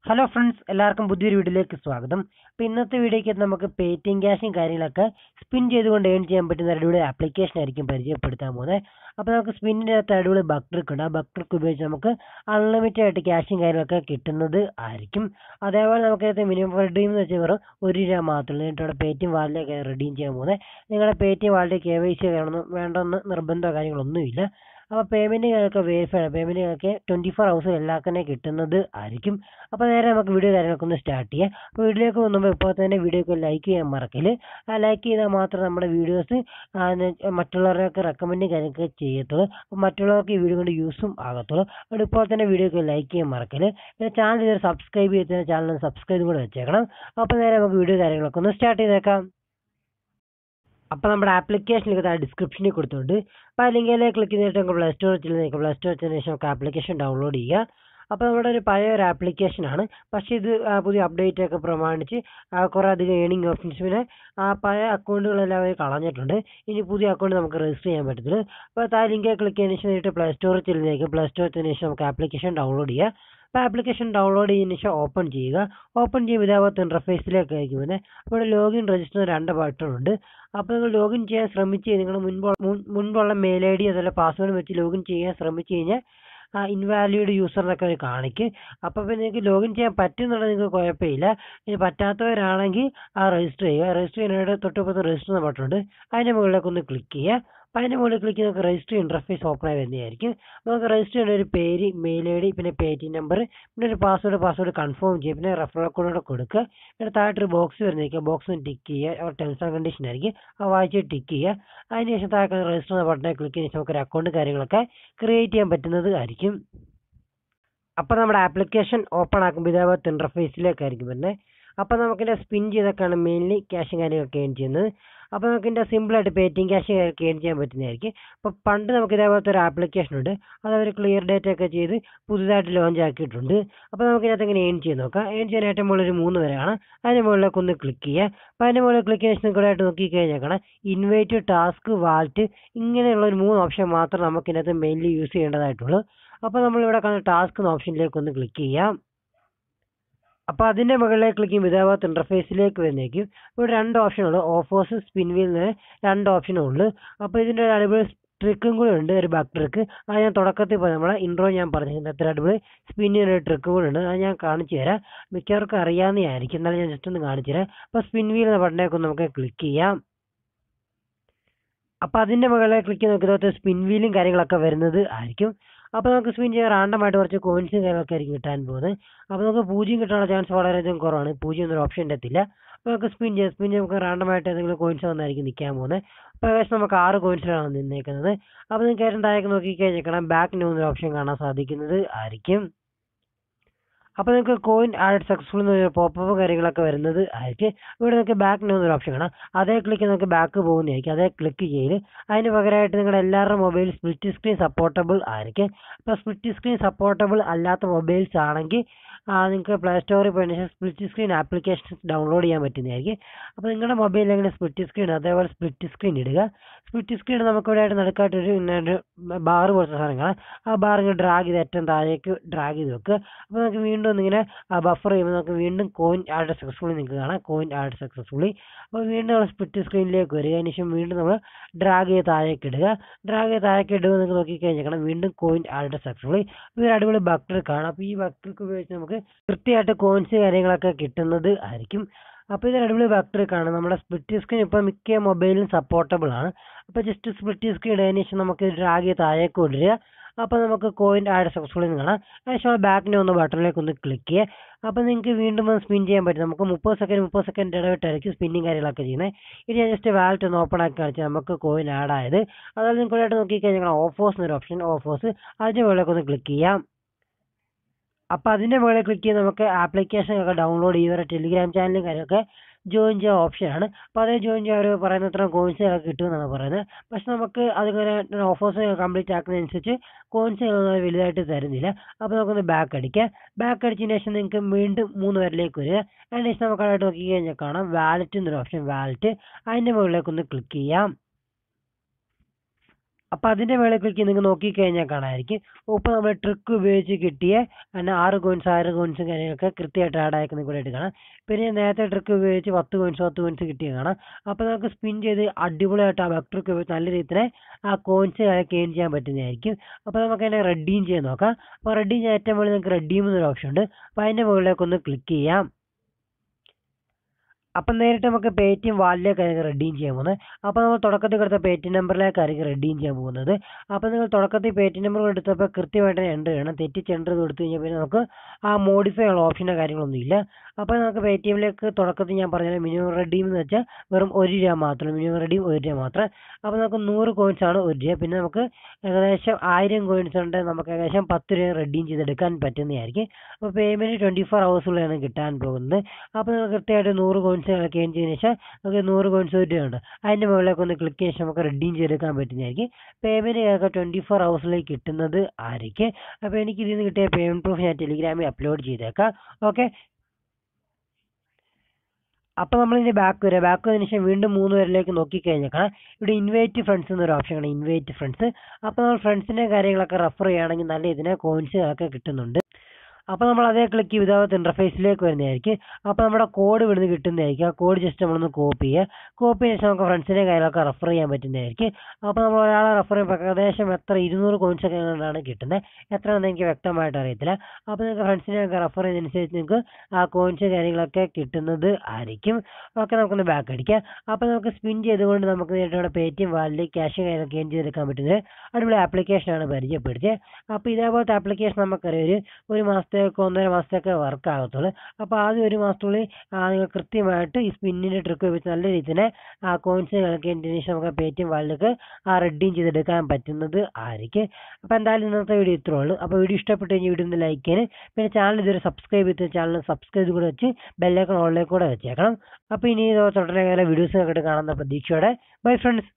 hello friends എല്ലാവർക്കും പുതിയൊരു വീഡിയോയിലേക്ക് സ്വാഗതം അപ്പോൾ ഇന്നത്തെ വീഡിയോയ്ക്ക് നമുക്ക് പേറ്റിംഗ് ക്യാഷും കാര്യങ്ങളൊക്കെ സ്പിൻ ചെയ്തുകൊണ്ട് ഏൺ ചെയ്യാൻ പറ്റുന്ന ഒരു അടിപൊളി ആപ്ലിക്കേഷൻ ആയിരിക്കും പരിചയപ്പെടുത്താൻ പോകുന്നത് അപ്പോൾ നമുക്ക് സ്പിന്നിൻ്റെ അകത്ത് അടിപൊളി ബക്ക് ട്രിക്ക് ഉണ്ട് ആ ബക്ക് ട്രിക്ക് ഉപയോഗിച്ച് നമുക്ക് അൺലിമിറ്റഡ് ആയിട്ട് ക്യാഷും കാര്യങ്ങളൊക്കെ കിട്ടുന്നത് ആയിരിക്കും അതേപോലെ നമുക്ക് ഇതിനകത്ത് മിനിമം റെഡീം എന്ന് വെച്ചാൽ വെറും ഒരു രൂപ മാത്രമേ എന്നിട്ട് അവിടെ പേറ്റിഎം വാലിലേക്ക് റെഡീം ചെയ്യാൻ പോകുന്നത് നിങ്ങളുടെ പേറ്റിഎം വാലിലേക്ക് കെ വൈ സി വേണമെന്ന് വേണ്ടെന്ന് നിർബന്ധമോ കാര്യങ്ങളൊന്നുമില്ല അപ്പോൾ പേയ്മെൻറ്റുകളൊക്കെ വെരിഫൈ ആണ് പേയ്മെൻറ്റുകളൊക്കെ ട്വൻറ്റി ഫോർ ഹവേഴ്സിൽ എല്ലാം തന്നെ കിട്ടുന്നത് ആയിരിക്കും അപ്പോൾ നേരെ നമുക്ക് വീഡിയോ കാര്യങ്ങളൊക്കെ ഒന്ന് സ്റ്റാർട്ട് ചെയ്യാം അപ്പോൾ വീഡിയോയിലേക്ക് പോകുമ്പോൾ ഇപ്പോൾ തന്നെ വീഡിയോക്ക് ലൈക്ക് ചെയ്യാൻ മറക്കല് ആ ലൈക്ക് ചെയ്താൽ മാത്രം നമ്മുടെ വീഡിയോസ് മറ്റുള്ളവരൊക്കെ റെക്കമെൻഡ് കാര്യങ്ങളൊക്കെ ചെയ്യത്തുള്ളൂ അപ്പോൾ മറ്റുള്ളവർക്ക് ഈ വീഡിയോ കൊണ്ട് യൂസും ആകത്തുള്ളൂ അതുകൊണ്ട് ഇപ്പോൾ തന്നെ വീഡിയോക്ക് ലൈക്ക് ചെയ്യാൻ മറക്കല് പിന്നെ ചാനൽ ഇതുവരെ സബ്സ്ക്രൈബ് ചെയ്ത ചാനൽ സബ്സ്ക്രൈബ് കൂടെ വെച്ചേക്കണം അപ്പോൾ നേരെ നമുക്ക് വീഡിയോ കാര്യങ്ങളൊക്കെ ഒന്ന് സ്റ്റാർട്ട് ചെയ്തേക്കാം അപ്പോൾ നമ്മുടെ ആപ്ലിക്കേഷനിലേക്ക് താഴെ ഡിസ്ക്രിപ്ഷനിൽ കൊടുത്തിട്ടുണ്ട് അപ്പോൾ ആ ലിങ്കിലേക്ക് ക്ലിക്ക് ചെയ്തിട്ട് നമുക്ക് പ്ലേ സ്റ്റോറിൽ ചെല്ലുന്ന പ്ലേ സ്റ്റോറിൽ ചെന്നതിന് ശേഷം നമുക്ക് ആപ്ലിക്കേഷൻ ഡൗൺലോഡ് ചെയ്യുക അപ്പോൾ നമ്മുടെ ഒരു പഴയ ഒരു ആപ്ലിക്കേഷനാണ് പക്ഷേ ഇത് ആ, പുതിയ അപ്ഡേറ്റ് ഒക്കെ പ്രമാണിച്ച് ആ, കുറേ അധികം ഏണിംഗ് ഓപ്ഷൻസ് പിന്നെ ആ പഴയ അക്കൗണ്ടുകളെല്ലാം അവർ കളഞ്ഞിട്ടുണ്ട് ഇനി പുതിയ അക്കൗണ്ട് നമുക്ക് രജിസ്റ്റർ ചെയ്യാൻ പറ്റത്തില്ല അപ്പോൾ താഴെ ലിങ്ക് ക്ലിക്ക് ചെയ്തതിന് ശേഷം നേരിട്ട് പ്ലേ സ്റ്റോറിൽ ചെല്ലുന്നേക്ക് പ്ലേ സ്റ്റോറിൽ ചെന്നതിന് ശേഷം നമുക്ക് ആപ്ലിക്കേഷൻ ഡൗൺലോഡ് ചെയ്യുക അപ്പോൾ ആപ്ലിക്കേഷൻ ഡൗൺലോഡ് ചെയ്തതിന് ശേഷം ഓപ്പൺ ചെയ്യുക ഓപ്പൺ ചെയ്യുമ്പോൾ ഇതേപോലത്തെ ഇൻ്റർഫേസിലേക്ക് ആയിരിക്കും വരുന്നത് അപ്പോൾ ലോഗിൻ രജിസ്റ്റർ രണ്ട് ബട്ടൺ ഉണ്ട് അപ്പോൾ നിങ്ങൾ ലോഗിൻ ചെയ്യാൻ ശ്രമിച്ച് നിങ്ങൾ മുൻപ് മുൻ- മുൻപുള്ള മെയിൽ ഐ ഡി അതുപോലെ പാസ്വേഡ് വെച്ച് ലോഗിൻ ചെയ്യാൻ ശ്രമിച്ച് കഴിഞ്ഞാൽ ആ ഇൻവാലിഡ് യൂസർ എന്നൊക്കെ അവർ കാണിക്കും അപ്പോൾ പിന്നെ നിങ്ങൾക്ക് ലോഗിൻ ചെയ്യാൻ പറ്റുന്നുണ്ടെങ്കിൽ നിങ്ങൾക്ക് കുഴപ്പമില്ല ഇനി പറ്റാത്തവരാണെങ്കിൽ ആ രജിസ്റ്റർ ചെയ്യുക രജിസ്റ്റർ ചെയ്യാനായിട്ട് തൊട്ടിപ്പുറത്ത് രജിസ്റ്റർ എന്ന ബട്ടൺ ഉണ്ട് അതിൻ്റെ മുകളിലേക്ക് ഒന്ന് ക്ലിക്ക് ചെയ്യുക അപ്പോൾ അതിൻ്റെ മുകളിൽ ക്ലിക്ക് ചെയ്ത് നമുക്ക് രജിസ്റ്റർ ഇൻ്റർഫേസ് ഓപ്പൺ ആയി വരുന്നതായിരിക്കും നമുക്ക് രജിസ്റ്റർ ചെയ്യേണ്ട ഒരു പേര് മെയിൽ ഐ ഡി പിന്നെ പേ ടി നമ്പർ പിന്നെ ഒരു പാസ്വേഡ് പാസ്വേഡ് കൺഫേം ചെയ്യുക പിന്നെ റെഫറൽ കോഡ് കൂടെ കൊടുക്കുക പിന്നെ താഴോട്ടൊരു ബോക്സ് വരുന്നതായിരിക്കും ബോക്സ് ഒന്ന് ടിക്ക് ചെയ്യുക ടേംസ് ആൻഡ് കണ്ടീഷൻ ആയിരിക്കും ആ വായിച്ച് ടിക്ക് ചെയ്യുക അതിന് ശേഷം താഴെ രജിസ്റ്റർ എന്ന ബട്ടണിൽ ക്ലിക്ക് ചെയ്തതിന് ശേഷം നമുക്ക് ഒരു അക്കൗണ്ട് കാര്യങ്ങളൊക്കെ ക്രിയേറ്റ് ചെയ്യാൻ പറ്റുന്നത് ആയിരിക്കും അപ്പോൾ നമ്മുടെ ആപ്ലിക്കേഷൻ ഓപ്പൺ ആക്കുമ്പോൾ ഇതേപോലത്തെ ഇൻ്റർഫേസിലേക്കായിരിക്കും വരുന്നത് അപ്പോൾ നമുക്കിതിൻ്റെ സ്പിൻ ചെയ്തൊക്കെയാണ് മെയിൻലി ക്യാഷും കാര്യങ്ങളൊക്കെ ഏൺ ചെയ്യുന്നത് അപ്പോൾ നമുക്ക് ഇതിൻ്റെ സിമ്പിളായിട്ട് പേറ്റിംഗ് ക്യാഷ് കാര്യമൊക്കെ ഏൺ ചെയ്യാൻ പറ്റുന്നതായിരിക്കും അപ്പോൾ പണ്ട് നമുക്ക് ഇതേപോലത്തെ ഒരു ആപ്ലിക്കേഷൻ ഉണ്ട് അത് അവർ ക്ലിയർ ഡേറ്റ് ഒക്കെ ചെയ്ത് പുതുതായിട്ട് ലോഞ്ച് ആക്കിയിട്ടുണ്ട് അപ്പോൾ നമുക്ക് ഇതിനകത്ത് എങ്ങനെ ഏൺ ചെയ്ത് നോക്കാം ഏൺ ചെയ്യാൻ ഏറ്റവും മുകളിൽ ഒരു മൂന്ന് വരെയാണ് അതിന് മുകളിലേക്ക് ഒന്ന് ക്ലിക്ക് ചെയ്യുക അപ്പോൾ അതിന് മുകളിൽ ക്ലിക്ക് ചെയ്ത് കൂടെ ആയിട്ട് നോക്കിക്കഴിഞ്ഞാൽ കാണാം ഇൻവൈറ്റ് ടാസ്ക് വാൾട്ട് ഇങ്ങനെയുള്ള ഒരു മൂന്ന് ഓപ്ഷൻ മാത്രം നമുക്ക് ഇതിനകത്ത് മെയിൻലി യൂസ് ചെയ്യേണ്ടതായിട്ടുള്ളൂ അപ്പോൾ നമ്മളിവിടെ കാണുന്ന ടാസ്ക് എന്ന ഓപ്ഷനിലേക്ക് ഒന്ന് ക്ലിക്ക് ചെയ്യാം അപ്പോൾ അതിൻ്റെ മുകളിലേക്ക് ക്ലിക്ക് ചെയ്യുമ്പോൾ ഇതേപോലത്തെ ഇൻ്റർഫേസിലേക്ക് വരുന്നേക്കും ഇവിടെ രണ്ട് ഓപ്ഷനുള്ളൂ ഓഫേഴ്സ് സ്പിൻ വീൽ രണ്ട് ഓപ്ഷനും ഉള്ളൂ അപ്പോൾ ഇതിൻ്റെ ഒരു അടിപൊളി ട്രിക്കും കൂടെ ഉണ്ട് ഒരു ബക്ക് ട്രിക്ക് അത് ഞാൻ തുടക്കത്തിൽ പോയി നമ്മളെ ഇൻട്രോ ഞാൻ പറഞ്ഞിരുന്നത് അത്ര അടിപൊളി സ്പിന്നിന് ഒരു ട്രിക്ക് കൂടെ ഉണ്ട് അത് ഞാൻ കാണിച്ചു തരാം മിക്കവർക്കും അറിയാവുന്നതായിരിക്കും എന്നാലും ഞാൻ ജസ്റ്റ് ഒന്ന് കാണിച്ചു തരാം അപ്പോൾ സ്പിൻ വീൽ എന്ന ബട്ടണിലേക്ക് ഒന്ന് നമുക്ക് ക്ലിക്ക് ചെയ്യാം അപ്പോൾ അതിൻ്റെ മുകളിൽ ക്ലിക്ക് ചെയ്ത് നോക്കിയതോട്ട് സ്പിൻ വീലും കാര്യങ്ങളൊക്കെ വരുന്നത് ആയിരിക്കും അപ്പോൾ നമുക്ക് സ്പിൻ ചെയ്യാൻ റാൻഡമായിട്ട് കുറച്ച് കോയിൻസും കാര്യങ്ങളൊക്കെ ആയിരിക്കും കിട്ടാൻ പോകുന്നത് അപ്പോൾ നമുക്ക് പൂജ്യം കിട്ടാനുള്ള ചാൻസ് വളരെയധികം കുറവാണ് പൂജ്യം എന്നൊരു ഓപ്ഷൻ എത്തില്ല അപ്പോൾ നമുക്ക് സ്പിൻ ചെയ്യാം സ്പിൻ ചെയ്യാൻ നമുക്ക് റാൻഡമായിട്ട് ഏതെങ്കിലും കോയിൻസ് വന്നായിരിക്കും നിൽക്കാൻ പോകുന്നത് അപ്പോൾ ഏകദേശം നമുക്ക് ആറ് കോയിൻസിലാണ് നിന്നേക്കുന്നത് അപ്പോൾ നിങ്ങൾക്ക് ഏറ്റവും താഴേക്ക് നോക്കിക്കഴിഞ്ഞാൽ കാണാം ബാക്ക് ന്യൂ എന്നൊരു ഓപ്ഷൻ കാണാൻ സാധിക്കുന്നത് ആയിരിക്കും അപ്പോൾ നിങ്ങൾക്ക് കോയിൻ ആഡ് സക്സസ്ഫുൾ എന്നൊരു പോപ്പപ്പ് കാര്യങ്ങളൊക്കെ വരുന്നത് ആയിരിക്കും ഇവിടെ നിങ്ങൾക്ക് ബാക്ക് ന്യൂ എന്നൊരു ഓപ്ഷൻ കാണാം അതേ ക്ലിക്ക് നിങ്ങൾക്ക് ബാക്ക് പോകുന്നതായിരിക്കും അതേ ക്ലിക്ക് ചെയ്ത് അതിന് പകരമായിട്ട് നിങ്ങളുടെ എല്ലാവരുടെ മൊബൈൽ സ്പ്ലിറ്റ് സ്ക്രീൻ സപ്പോർട്ടബിൾ ആയിരിക്കും അപ്പോൾ സ്പ്ലിറ്റ് സ്ക്രീൻ സപ്പോർട്ടബിൾ അല്ലാത്ത മൊബൈൽസ് ആണെങ്കിൽ നിങ്ങൾക്ക് പ്ലേ സ്റ്റോറിൽ പോയതിനു ശേഷം സ്പ്ലിറ്റ് സ്ക്രീൻ ആപ്ലിക്കേഷൻസ് ഡൗൺലോഡ് ചെയ്യാൻ പറ്റുന്നതായിരിക്കും അപ്പോൾ നിങ്ങളുടെ മൊബൈലിൽ എങ്ങനെ സ്പ്ലിറ്റ് സ്ക്രീൻ അതേപോലെ സ്പ്ലിറ്റ് സ്ക്രീൻ ഇടുക സ്പ്ലിറ്റ് സ്ക്രീൻ നമുക്ക് ഇവിടെ ആയിട്ട് നടുക്കായിട്ട് ഒരു ബാർ പോലത്തെ സാധനം കാണാം ആ ബാർ ഇങ്ങനെ ഡ്രാഗ് ചെയ്ത് ഏറ്റവും താഴേക്ക് ഡ്രാഗ് ചെയ്ത് വെക്കുക അപ്പോൾ നമുക്ക് വീണ്ടും ഒന്നിങ്ങനെ ബഫർ ചെയ്യുമ്പോൾ നമുക്ക് വീണ്ടും കോയിൻ ആഡ് സക്സസ്ഫുള്ളി നിങ്ങൾക്ക് കാണാം കോയിൻ ആഡ് സക്സസ്ഫുള്ളി അപ്പോൾ വീണ്ടും നമ്മൾ സ്പ്ലിറ്റ് സ്ക്രീനിലേക്ക് വരിക അതിന് ശേഷം വീണ്ടും നമ്മൾ ഡ്രാഗ് ചെയ്ത് താഴേക്ക് ഇടുക ഡ്രാഗ് ചെയ്ത് താഴേക്ക് ഇടുക നിങ്ങൾക്ക് നോക്കിക്കഴിഞ്ഞാൽ കാണാം വീണ്ടും കോയിൻ ആഡ് സക്സസ്ഫുള്ളി ഇതൊരു അടിപൊളി ബക്ടർ കാണാം അപ്പോൾ ഈ ബക്ടർക്ക് ഉപയോഗിച്ച് നമുക്ക് കൃത്യമായിട്ട് കോയിൻസ് കാര്യങ്ങളൊക്കെ കിട്ടുന്നത് ആയിരിക്കും അപ്പോൾ ഇതൊരു അടിപൊളി ബക്ടർ കാണാം നമ്മുടെ സ്പ്ലിറ്റ് സ്ക്രീൻ ഇപ്പോൾ മിക്ക മൊബൈലിലും സപ്പോർട്ടബിൾ ആണ് അപ്പോൾ ജസ്റ്റ് സ്പ്ലിറ്റ് സ്ക്രീൻ ഇടതിന് ശേഷം നമുക്ക് ഡ്രാഗ് ചെയ്ത് താഴേക്ക് കൊണ്ടുവരിക അപ്പോൾ നമുക്ക് കോയിൻ ആഡ് സക്സസ്ഫുൾ എന്ന് കാണാം അതിനുശേഷം ബാക്കിൻ്റെ ഒന്ന് ബട്ടണിലേക്ക് ഒന്ന് ക്ലിക്ക് ചെയ്യുക അപ്പോൾ നിങ്ങൾക്ക് വീണ്ടും സ്പിൻ ചെയ്യാൻ പറ്റും നമുക്ക് മുപ്പത് സെക്കൻഡ് മുപ്പത് സെക്കൻഡ് ഇടവിട്ടായിരിക്കും സ്പിന്നിങ് കാര്യങ്ങളൊക്കെ ചെയ്യുന്നത് ഇനി ഞാൻ ജസ്റ്റ് വാലറ്റ് ഒന്ന് ഓപ്പൺ ആക്കി കാണിച്ചാൽ നമുക്ക് കോയിൻ ആഡ് ആയത് അതുപോലെ നിങ്ങൾക്ക് ഇവിടെ നോക്കിക്കഴിഞ്ഞാൽ ഓഫേഴ്സ് എന്നൊരു ഓപ്ഷൻ ഓഫേഴ്സ് അതിൻ്റെ മുകളിലേക്ക് ഒന്ന് ക്ലിക്ക് ചെയ്യാം അപ്പോൾ അതിൻ്റെ മുകളിൽ ക്ലിക്ക് ചെയ്ത് നമുക്ക് ആപ്ലിക്കേഷൻ ഒക്കെ ഡൗൺലോഡ് ചെയ്യുക ടെലിഗ്രാം ചാനലും കാര്യമൊക്കെ ജോയിൻ ചെയ്യാൻ ഓപ്ഷനാണ് അപ്പോൾ അതേ ജോയിൻ ചെയ്യാൻ അവർ പറയുന്ന അത്ര കോയിൻസ് ഒക്കെ കിട്ടുമെന്നാണ് പറയുന്നത് പക്ഷെ നമുക്ക് അതിങ്ങനെ ഓഫേഴ്സ് കംപ്ലീറ്റ് ആക്കുന്നതനുസരിച്ച് കോയിൻസ് വലുതായിട്ട് തരുന്നില്ല അപ്പോൾ നമുക്കൊന്ന് ബാക്ക് അടിക്കാം ബാക്ക് അടിച്ചതിന് ശേഷം നിങ്ങൾക്ക് വീണ്ടും മൂന്ന് വരലേക്ക് വരിക അതിന് ശേഷം നമുക്ക് അവിടെ നോക്കി കഴിഞ്ഞാൽ കാണാം വാലറ്റ് എന്നൊരു ഓപ്ഷൻ വാലറ്റ് അതിൻ്റെ മുകളിലേക്ക് ഒന്ന് ക്ലിക്ക് ചെയ്യാം അപ്പോൾ അതിൻ്റെ മേളിൽ ക്ലിക്ക് ചെയ്ത് നിങ്ങൾ നോക്കിക്കഴിഞ്ഞാൽ കാണാമായിരിക്കും ഇപ്പോൾ നമ്മൾ ട്രിക്ക് ഉപയോഗിച്ച് കിട്ടിയ പിന്നെ ആറ് കോയിൻസ് ആറ് കോയിൻസും കാര്യങ്ങളൊക്കെ കൃത്യമായിട്ട് ആഡ് ആക്കുന്ന കൂടെ ആയിട്ട് കാണാം പിന്നെ നേരത്തെ ട്രിക്ക് ഉപയോഗിച്ച് പത്ത് കോയിൻസ് പത്ത് കോയിൻസ് കിട്ടിയ കാണാം അപ്പോൾ നമുക്ക് സ്പിൻ ചെയ്ത് അടിപൊളിയായിട്ട് ആ ബക്ക് ട്രിക്ക് ഉപയോഗിച്ച് നല്ല രീതിയിൽ തന്നെ ആ കോയിൻസ് ഗെയിൻ ചെയ്യാൻ പറ്റുന്നതായിരിക്കും അപ്പോൾ നമുക്ക് അതിനെ റെഡീം ചെയ്യാൻ നോക്കാം അപ്പോൾ റെഡീം ചെയ്യാൻ ഏറ്റവും മുകളിൽ നമുക്ക് റെഡീം എന്നൊരു ഓപ്ഷൻ ഉണ്ട് അപ്പോൾ അതിൻ്റെ മുകളിലേക്ക് ഒന്ന് ക്ലിക്ക് ചെയ്യാം അപ്പം നേരിട്ട് നമുക്ക് പേ ടി എം വാലിലേക്കായിരിക്കും റെഡീം ചെയ്യാൻ പോകുന്നത് അപ്പോൾ നമ്മൾ തുടക്കത്തിൽ കൊടുത്ത പേ ടി എം നമ്പറിലേക്കായിരിക്കും റെഡീം ചെയ്യാൻ പോകുന്നത് അപ്പോൾ നിങ്ങൾ തുടക്കത്തിൽ പേ ടി എം നമ്പർ എടുത്തപ്പോൾ കൃത്യമായിട്ട് എൻ്റർ ചെയ്യണം തെറ്റിച്ച് എൻ്റർ ചെയ്ത് കൊടുത്തു കഴിഞ്ഞാൽ പിന്നെ നമുക്ക് ആ മോഡിഫൈ ഉള്ള ഓപ്ഷനോ കാര്യങ്ങളൊന്നും ഇല്ല അപ്പോൾ നമുക്ക് പേ ടി എമ്മിലേക്ക് തുടക്കത്തിൽ ഞാൻ പറഞ്ഞ മിനിമം റെഡീം എന്ന് വെച്ചാൽ വെറും ഒരു രൂപ മാത്രം മിനിമം റെഡീം ഒരു രൂപ മാത്രം അപ്പോൾ നമുക്ക് നൂറ് കോയിൻസ് ആണ് ഒരു രൂപ പിന്നെ നമുക്ക് ഏകദേശം ആയിരം കോയിൻസ് ഉണ്ട് നമുക്ക് ഏകദേശം പത്ത് രൂപ റെഡീം ചെയ്തെടുക്കാൻ പറ്റുന്നതായിരിക്കും അപ്പോൾ പേയ്മെൻറ്റ് ട്വൻറ്റി ഫോർ ഹവേഴ്സുള്ളിലാണ് കിട്ടാൻ പോകുന്നത് അപ്പോൾ നിങ്ങൾ കൃത്യമായിട്ട് നൂറ് കോയിൻസ് ക്ലെയിം ചെയ്തതിന് ശേഷം നമുക്ക് നൂറ് കോയിൻസ് ഒരു രൂപ ഉണ്ട് അതിൻ്റെ മുകളിലേക്ക് ഒന്ന് ക്ലിക്ക് ചെയ്ത ശേഷം നമുക്ക് റെഡീം ചെയ്തെടുക്കാൻ പറ്റുന്നതായിരിക്കും പേയ്മെൻറ്റ് ഒക്കെ ട്വൻറ്റി ഫോർ ഹവേഴ്സിലേക്ക് കിട്ടുന്നത് ആയിരിക്കും അപ്പോൾ എനിക്ക് ഇതിൽ നിന്ന് കിട്ടിയ പേയ്മെൻറ്റ് പ്രൂഫ് ഞാൻ ടെലിഗ്രാമിൽ അപ്ലോഡ് ചെയ്തേക്കാം ഓക്കെ അപ്പോൾ നമ്മൾ ഇതിൻ്റെ ബാക്ക് വരിക ബാക്ക് വന്നതിന് ശേഷം വീണ്ടും മൂന്ന് പേരിലേക്ക് നോക്കിക്കഴിഞ്ഞാൽ ഇവിടെ ഇൻവൈറ്റ് ഫ്രണ്ട്സ് എന്നൊരു ഓപ്ഷൻ ആണ് ഇൻവൈറ്റ് ഫ്രണ്ട്സ് അപ്പോൾ നമ്മൾ ഫ്രണ്ട്സിൻ്റെ കാര്യങ്ങളൊക്കെ റെഫർ ചെയ്യുകയാണെങ്കിൽ നല്ല ഇതിനെ കോയിൻസ് ഒക്കെ കിട്ടുന്നുണ്ട് അപ്പോൾ നമ്മൾ അതേ ക്ലിക്ക് ചെയ്ത് ഇതാവത്ത് ഇൻ്റർഫേസിലേക്ക് വരുന്നതായിരിക്കും അപ്പോൾ നമ്മുടെ കോഡ് ഇവിടുന്ന് കിട്ടുന്നതായിരിക്കും ആ കോഡ് ജസ്റ്റ് നമ്മളൊന്ന് കോപ്പി ചെയ്യുക കോപ്പി ചെയ്ത ശേഷം നമുക്ക് ഫ്രണ്ട്സിൻ്റെ കാര്യങ്ങളൊക്കെ റെഫർ ചെയ്യാൻ പറ്റുന്നതായിരിക്കും അപ്പോൾ നമ്മൾ ഒരാളെ റെഫർ ചെയ്യുമ്പോൾ ഏകദേശം എത്ര ഇരുന്നൂറ് കോയിൻസ് ഒക്കെ കൊണ്ടാണ് കിട്ടുന്നത് എത്രയാണെന്ന് എനിക്ക് വ്യക്തമായിട്ട് അറിയത്തില്ല അപ്പോൾ നിങ്ങൾക്ക് ഫ്രണ്ട്സിനെ ഒക്കെ റെഫർ ചെയ്യുന്നതനുസരിച്ച് നിങ്ങൾക്ക് ആ കോയിൻസ് കാര്യങ്ങളൊക്കെ കിട്ടുന്നത് ആയിരിക്കും ഓക്കെ നമുക്കൊന്ന് ബാക്ക് അടിക്കാം അപ്പോൾ നമുക്ക് സ്പിൻ ചെയ്തുകൊണ്ട് നമുക്ക് നേരിട്ട് ഇവിടെ പേ ടി എം വാലിൽ ക്യാഷ് കാര്യങ്ങൾ ഗെയിൻ ചെയ്തെടുക്കാൻ പറ്റുന്നത് അടിപൊളി ആപ്ലിക്കേഷനാണ് പരിചയപ്പെടുത്തിയത് അപ്പോൾ ഇതേപോലത്തെ ആപ്ലിക്കേഷൻ നമുക്കറിയാം ഒരു ഒരു മാസത്തേക്ക് ഒന്നര മാസത്തേക്ക് വർക്ക് ആകത്തുള്ളൂ അപ്പോൾ ആദ്യം ഒരു മാസത്തുള്ളിൽ നിങ്ങൾ കൃത്യമായിട്ട് ഈ സ്പിന്നിൻ്റെ ട്രിക്ക് വെച്ച് നല്ല രീതിയിൽ തന്നെ ആ കോയിൻസ് കളിക്കേണ്ടതിന് ശേഷം നമുക്ക് പേ ടി എം വാലിലേക്ക് ആ റെഡീം ചെയ്തെടുക്കാൻ പറ്റുന്നത് ആയിരിക്കും അപ്പോൾ എന്തായാലും ഇന്നത്തെ വീഡിയോ ഇത്രേ ഉള്ളൂ അപ്പോൾ വീഡിയോ ഇഷ്ടപ്പെട്ട് കഴിഞ്ഞാൽ വീഡിയോ ഒന്ന് ലൈക്ക് ചെയ്യാനും പിന്നെ ചാനൽ ഇതുവരെ സബ്സ്ക്രൈബ് ചെയ്ത് ചാനൽ സബ്സ്ക്രൈബ് കൂടെ വെച്ച് ബെല്ലൈക്കൺ ഓണിലേക്ക് കൂടെ വെച്ചേക്കണം അപ്പോൾ ഇനി തുടരെ വീഡിയോസ് ഒക്കെ കാണുന്ന പ്രതീക്ഷയോടെ ബൈ ഫ്രണ്ട്സ്